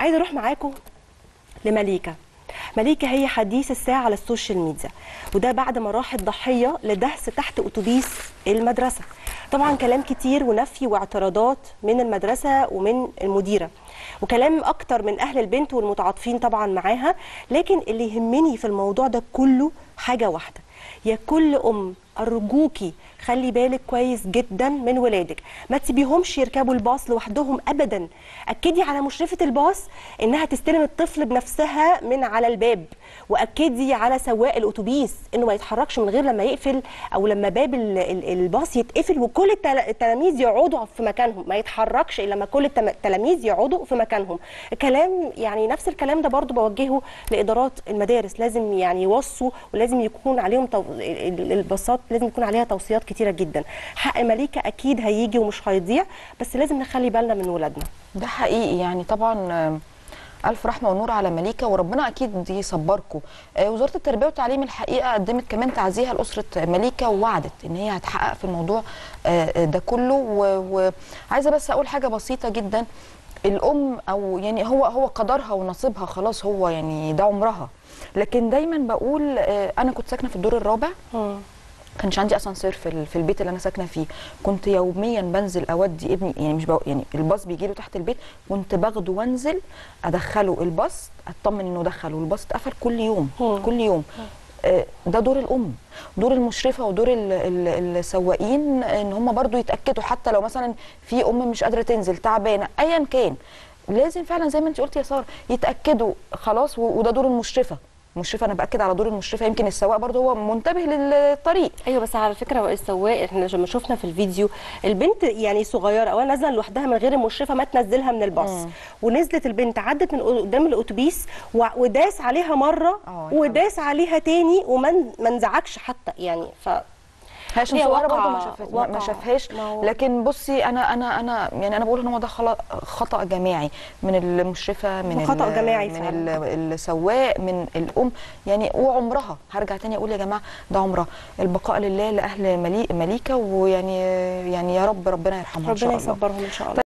عايزه اروح معاكم لمليكه مليكه هي حديث الساعه على السوشيال ميديا وده بعد ما راحت ضحيه لدهس تحت اتوبيس المدرسه طبعا كلام كتير ونفي واعتراضات من المدرسه ومن المديره وكلام اكتر من اهل البنت والمتعاطفين طبعا معاها لكن اللي يهمني في الموضوع ده كله حاجه واحده يا كل ام ارجوكي خلي بالك كويس جدا من ولادك ما تسيبيهمش يركبوا الباص لوحدهم ابدا اكدي على مشرفه الباص انها تستلم الطفل بنفسها من على الباب واكدي على سواق الاتوبيس انه ما يتحركش من غير لما يقفل او لما باب ال- ال- الباص يتقفل وكل التل- التلاميذ يقعدوا في مكانهم ما يتحركش الا لما كل التم- التلاميذ يقعدوا في مكانهم الكلام يعني نفس الكلام ده برضو بوجهه لادارات المدارس لازم يعني يوصوا ولازم يكون عليهم تو... ال- ال- الباصات لازم يكون عليها توصيات كتيره جدا حق مليكه اكيد هيجي ومش هيضيع بس لازم نخلي بالنا من ولادنا ده حقيقي يعني طبعا آه، الف رحمه ونور على مليكه وربنا اكيد يصبركم آه، وزاره التربيه والتعليم الحقيقه قدمت كمان تعزيها لاسره مليكه ووعدت ان هي هتحقق في الموضوع آه، ده كله و- وعايزه بس اقول حاجه بسيطه جدا الام او يعني هو هو قدرها ونصيبها خلاص هو يعني ده عمرها لكن دايما بقول آه، انا كنت ساكنه في الدور الرابع كانش عندي اسانسير في ال- في البيت اللي انا ساكنه فيه كنت يوميا بنزل اودي ابني يعني مش بو يعني الباص بيجي له تحت البيت كنت باخده وانزل ادخله الباص اطمن انه دخل والباص اتقفل كل يوم مم. كل يوم آه، ده دور الام دور المشرفه ودور ال- ال- السواقين ان هم برضو يتاكدوا حتى لو مثلا في ام مش قادره تنزل تعبانه ايا كان لازم فعلا زي ما انت قلتي يا ساره يتاكدوا خلاص و- وده دور المشرفه المشرفه انا باكد على دور المشرفه يمكن السواق برضو هو منتبه للطريق ايوه بس على فكره السواق احنا لما شفنا في الفيديو البنت يعني صغيره اولا نازله لوحدها من غير المشرفه ما تنزلها من الباص مم. ونزلت البنت عدت من قدام الاتوبيس و- وداس عليها مره اه يا وداس عليها تاني وما ما انزعجش حتى يعني ف هي عشان هي صغيره برضه واقعة- ما شافت ما- ما واقعة. شافهاش ما هو- لكن بصي انا انا انا يعني انا بقول ان هو ده خلا- خطا جماعي من المشرفه من خطأ ال- جماعي من فعلا. ال- السواق من الام يعني وعمرها هرجع تاني اقول يا جماعه ده عمرها البقاء لله لاهل ملي مليكه ويعني يعني يا رب ربنا يرحمها ان شاء ربنا الله يصبرهم ان شاء الله